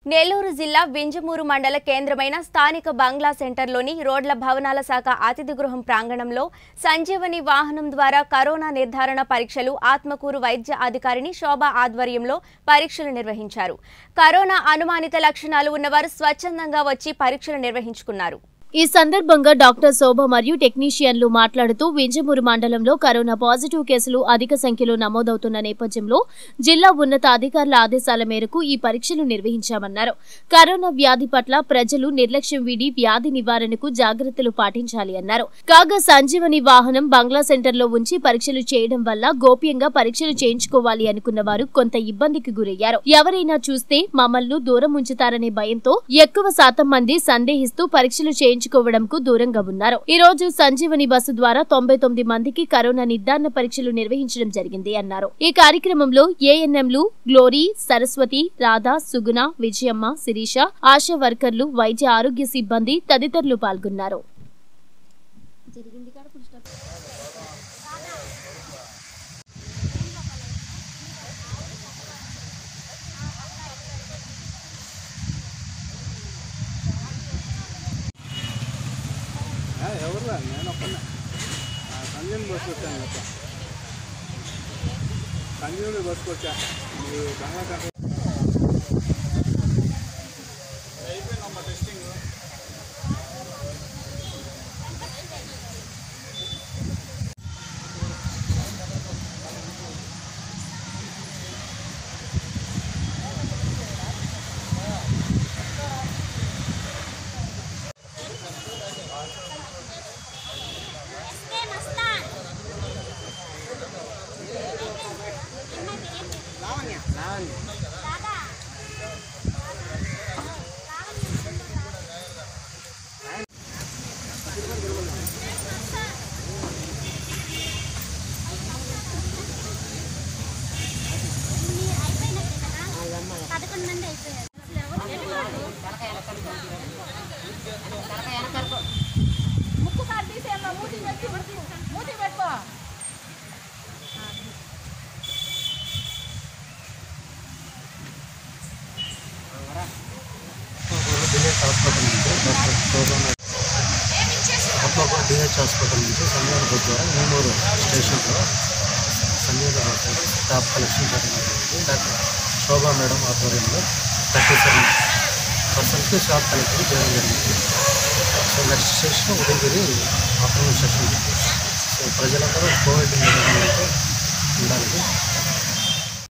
నెల్లూరు జిల్లా వింజమూరు మండల కేంద్రమైన స్థానిక బంగ్లా సెంటర్లోని రోడ్ల భవనాల శాఖ అతిథి గృహం ప్రాంగణంలో సంజీవని వాహనం ద్వారా కరోనా నిర్ధారణ పరీక్షలు ఆత్మకూరు వైద్య అధికారిని శోభ ఆధ్వర్యంలో పరీక్షలు నిర్వహించారు కరోనా అనుమానిత లక్షణాలు ఉన్నవారు స్వచ్ఛందంగా వచ్చి పరీక్షలు నిర్వహించుకున్నారు ఈ సందర్భంగా డాక్టర్ శోభ మరియు టెక్నీషియన్లు మాట్లాడుతూ వింజమూరు మండలంలో కరోనా పాజిటివ్ కేసులు అధిక సంఖ్యలో నమోదవుతున్న నేపథ్యంలో జిల్లా ఉన్నత అధికారుల ఆదేశాల మేరకు ఈ పరీక్షలు నిర్వహించామన్నారు కరోనా వ్యాధి పట్ల ప్రజలు నిర్లక్ష్యం వీడి వ్యాధి నివారణకు జాగ్రత్తలు పాటించాలి అన్నారు కాగా సంజీవని వాహనం బంగ్లా సెంటర్లో ఉంచి పరీక్షలు చేయడం వల్ల గోప్యంగా పరీక్షలు చేయించుకోవాలి అనుకున్న వారు కొంత ఇబ్బందికి గురయ్యారు ఎవరైనా చూస్తే మమ్మల్ని దూరం ఉంచుతారనే భయంతో ఎక్కువ శాతం మంది సందేహిస్తూ పరీక్షలు చేయించుకోవడంకు దూరంగా ఉన్నారు ఈ రోజు సంజీవని బస్సు ద్వారా తొంభై తొమ్మిది మందికి కరోనా నిర్ధారణ పరీక్షలు నిర్వహించడం జరిగింది అన్నారు ఈ కార్యక్రమంలో ఏఎన్ఎంలు గ్లోరీ సరస్వతి రాధా సుగుణ విజయమ్మ శిరీష ఆశా వర్కర్లు వైద్య ఆరోగ్య సిబ్బంది తదితరులు పాల్గొన్నారు ఎవరు నేను ఒక్కనే సంజీవుని బస్సు వచ్చాను గత సంజీవుని బస్సుకు వచ్చా మీరు బంగ్లా సెంటర్ అయిపోయిందమ్మా టెస్టింగ్ పదకొండు మంది అయిపోయారు ముక్కు కారు తీసేయమ్మా మూతి పెట్టి మూతి పెట్టుకో డిహెచ్ హాస్పిటల్ నుంచి doctor Shobhan Atmakur DH hospital నుంచి సంజయ్ బస్ ద్వారా నేమూరు స్టేషన్లో సంజయ్ హాస్పిటల్ స్టాఫ్ కలెక్షన్ జరిగింది డాక్టర్ శోభా మేడం ఆధ్వర్యంలో థర్టీ సెవెన్ పర్సెంట్కి స్టాఫ్ కలెక్షన్ చేయడం జరిగింది so next station Udayagiri afternoon session so ప్రజలందరూ కోవిడ్ నిర్వహణతో ఉండడానికి